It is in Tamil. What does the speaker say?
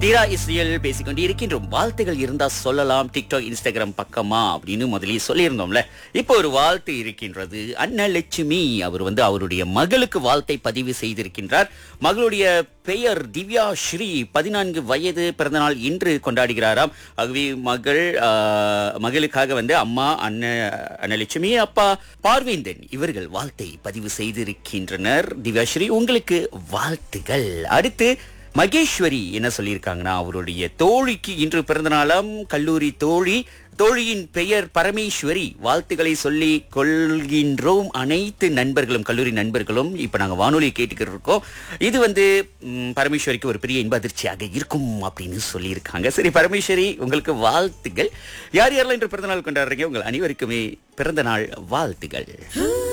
தீரா இசையில் பேசிக்கொண்டு இருக்கின்றோம் வாழ்த்துகள் இருந்தா சொல்லலாம் டிக்டாக் இன்ஸ்டாகிராம் பக்கமா அப்படின்னு முதலில் சொல்லியிருந்தோம்ல இப்போ ஒரு வாழ்த்து இருக்கின்றது அன்னலட்சுமி அவர் வந்து அவருடைய மகளுக்கு வாழ்த்தை பதிவு செய்திருக்கின்றார் மகளுடைய பெயர் திவ்யா ஸ்ரீ பதினான்கு வயது பிறந்தநாள் இன்று கொண்டாடுகிறாராம் ஆகவே மகள் ஆஹ், மகளுக்காக வந்து அம்மா அண்ண அன்னலட்சுமி அப்பா பார்வேந்தன் இவர்கள் வாழ்த்தை பதிவு செய்திருக்கின்றனர் திவ்யா ஸ்ரீ உங்களுக்கு வாழ்த்துகள் அடுத்து மகேஸ்வரி என்ன சொல்லியிருக்காங்கன்னா அவருடைய தோழிக்கு இன்று பிறந்தநாளாம் கல்லூரி தோழி தோழியின் பெயர் பரமேஸ்வரி வாழ்த்துக்களை சொல்லி கொள்கின்றோம் அனைத்து நண்பர்களும் கல்லூரி நண்பர்களும் இப்ப நாங்க வானொலி கேட்டுக்கிட்டு இருக்கோம் இது வந்து ம், பரமேஸ்வரிக்கு ஒரு பெரிய இன்ப அதிர்ச்சியாக இருக்கும் அப்படின்னு சொல்லியிருக்காங்க சரி பரமேஸ்வரி உங்களுக்கு வாழ்த்துகள் யார் யாரெல்லாம் இன்று பிறந்தநாள் கொண்டாடுறீங்க உங்கள் அனைவருக்குமே பிறந்தநாள் வாழ்த்துகள்